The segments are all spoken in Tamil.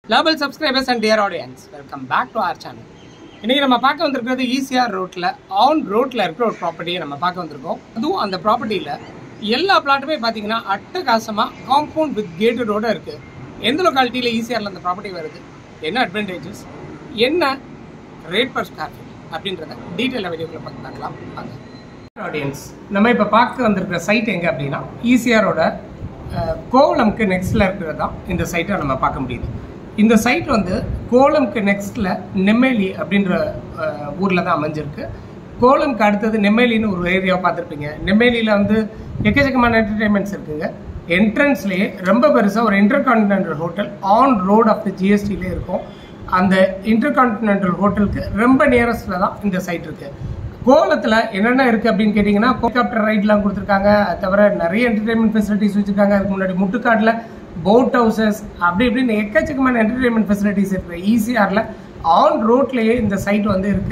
global subscribers and dear audience welcome back to our channel இன்னைக்கு நம்ம பார்க்க வந்திருக்கிறது ஈசிஆர் ரோட்ல ஆன் ரோட்ல இருக்கிற ஒரு ப்ராப்பர்ட்டியை நம்ம பார்க்க வந்திருக்கோம் அதுவும் அந்த ப்ராப்பர்ட்டியில எல்லா பிளாட்டுமே பார்த்தீங்கன்னா அட்டகாசமா காம்பவுண்ட் வித் கேட்டடோட இருக்கு எந்த லொக்காலிட்டியில ஈசிஆர்ல அந்த ப்ராப்பர்ட்டி வருது என்ன அட்வான்டேஜஸ் என்ன ரேட் பர் ஸ்கொயர் ஃபீட் அப்படின்றத டீட்டெயிலாக வீடியோக்குள்ள பார்த்து பார்க்கலாம் வாங்க ஆடியன்ஸ் நம்ம இப்போ பார்க்க வந்திருக்கிற சைட் எங்கே அப்படின்னா ஈசிஆரோட கோவளம்க்கு நெக்ஸ்ட்டில் இருக்கிறது தான் இந்த சைட்டை நம்ம பார்க்க முடியுது இந்த சைட் வந்து கோவளம்க்கு நெக்ஸ்ட்டில் நெம்மேலி அப்படின்ற ஊரில் தான் அமைஞ்சிருக்கு கோவளம்க்கு அடுத்தது நெம்மேலின்னு ஒரு ஏரியாவை பார்த்துருப்பீங்க நெம்மேலியில் வந்து எக்கச்சக்கமான என்டர்டைன்மெண்ட்ஸ் இருக்குங்க என்ட்ரன்ஸ்லேயே ரொம்ப பெருசாக ஒரு intercontinental hotel on road of the ஜிஎஸ்டிலே இருக்கும் அந்த இன்டர்கான்டினென்டல் ஹோட்டலுக்கு ரொம்ப நியரஸ்டில் தான் இந்த சைட் இருக்குது கோலத்தில் என்னென்ன இருக்குது அப்படின்னு கேட்டிங்கன்னா ஹெலிகாப்டர் ரைட்லாம் கொடுத்துருக்காங்க அது தவிர நிறைய என்டர்டைன்மெண்ட் ஃபெசிலிட்டிஸ் வச்சுருக்காங்க அதுக்கு முன்னாடி முட்டுக்காட்டில் போட் ஹவுசஸ் அப்படி இப்படின்னு எக்கச்சக்கமான என்டர்டைன்மெண்ட் ஃபெசிலிட்டிஸ் இருக்குது ஈசிஆரில் ஆன் ரோட்லேயே இந்த சைட் வந்து இருக்குது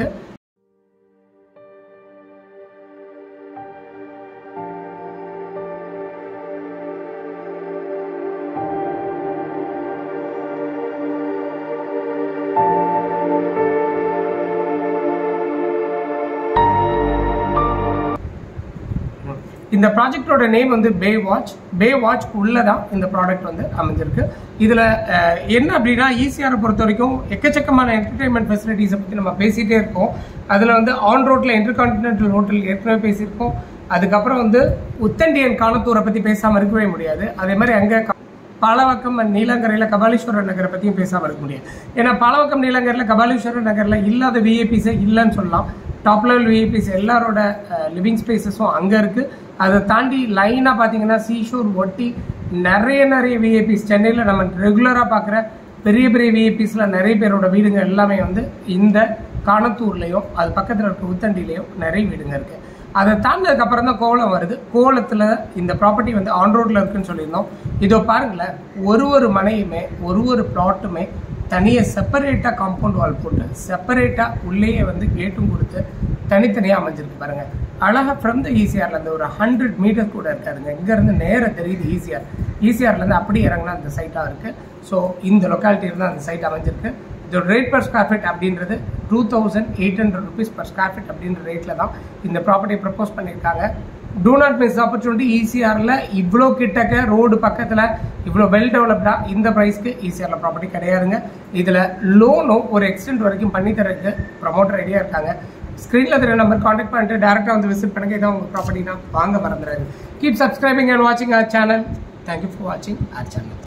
இந்த ப்ராஜெக்டோட நேம் வந்து பே வாட்ச் பே வாட்ச் உள்ள தான் இந்த ப்ராடக்ட் வந்து அமைஞ்சிருக்கு இதில் என்ன அப்படின்னா ஈஸியாக பொறுத்த வரைக்கும் எக்கச்சக்கமான என்டர்டைன்மெண்ட் ஃபெசிலிட்டிஸை பற்றி நம்ம பேசிகிட்டே இருக்கோம் அதில் வந்து ஆன் ரோட்டில் இன்டர்கான்டினென்டல் ஹோட்டல் ஏற்கனவே பேசியிருக்கோம் அதுக்கப்புறம் வந்து உத்தண்டியன் காலத்தூரை பற்றி பேசாமல் இருக்கவே முடியாது அதே மாதிரி அங்கே பாலவாக்கம் அண்ட் நீலங்கரையில் கபாலீஸ்வரர் நகரை பற்றியும் பேசாமல் இருக்க முடியாது ஏன்னா பாலவாக்கம் நீலங்கரில் கபாலீஸ்வரர் நகரில் இல்லாத விஐபிஸே இல்லைன்னு சொல்லலாம் டாப் லெவல் விஐபிஸ் எல்லாரோட லிவிங் ஸ்பேசஸும் அங்கே இருக்குது அதை தாண்டி லைனாக பார்த்தீங்கன்னா சீஷோர் ஒட்டி நிறைய நிறைய விஐபிஸ் சென்னையில் நம்ம ரெகுலராக பார்க்குற பெரிய பெரிய விஐபிஸில் நிறைய பேரோட வீடுங்க எல்லாமே வந்து இந்த காணத்தூர்லேயும் அது பக்கத்தில் இருக்க உத்தண்டிலையும் நிறைய வீடுங்க இருக்குது அதை தாண்டினதுக்கு அப்புறம் தான் கோலம் வருது கோலத்தில் இந்த ப்ராப்பர்ட்டி வந்து ஆன் ரோட்டில் இருக்குன்னு சொல்லியிருந்தோம் இதோ பாருங்களேன் ஒரு ஒரு மனையுமே ஒரு ஒரு ப்ளாட்டுமே தனியாக செப்பரேட்டாக காம்பவுண்ட் வால் போட்டு செப்பரேட்டாக உள்ளேயே வந்து கேட்டும் கொடுத்து தனித்தனியாக அமைஞ்சிருக்கு பாருங்க அழகாக ஃப்ரம் த ஈசிஆர்ல இருந்து ஒரு ஹண்ட்ரட் மீட்டர் கூட இருக்காதுங்க இங்கேருந்து நேராக தெரியுது ஈசிஆர் ஈசிஆர்லேருந்து அப்படி இறங்கினா அந்த சைட்டாக இருக்குது ஸோ இந்த லொக்காலிட்டியில் தான் அந்த சைட் அமைஞ்சிருக்கு இதோட ரேட் பர் ஸ்கொயர் ஃபீட் அப்படின்றது two thousand eight hundred rupees per square feet அப்படின்ற ரேட்டில் தான் இந்த ப்ராப்பர்ட்டி ப்ரப்போஸ் பண்ணியிருக்காங்க டூ நாட் மிஸ் ஆப்பர்ச்சுனிட்டி ஈசிஆரில் இவ்வளோ கிட்டக்க ரோடு பக்கத்தில் இவ்வளோ வெல் டெவலப்டாக இந்த ப்ரைஸ்க்கு ஈசிஆரில் ப்ராப்பர்ட்டி கிடையாதுங்க இதில் லோனும் ஒரு எக்ஸ்டென்ட் வரைக்கும் பண்ணி தரதுக்கு ப்ரமோட்டர் ரெடியாக இருக்காங்க ஸ்க்ரீனில் தெரிய நம்பர் காண்டாக்ட் பண்ணிட்டு டேரெக்டாக வந்து விசிட் பண்ணுங்க இதான் உங்கள் ப்ராப்பர்ட்டினா வாங்க மறந்துடாது கீப் சப்ஸ்கிரைபிங் அண்ட் வாட்சிங் அவர் சேனல் தேங்க்யூ ஃபார் வாட்சிங் அவர் சேனல்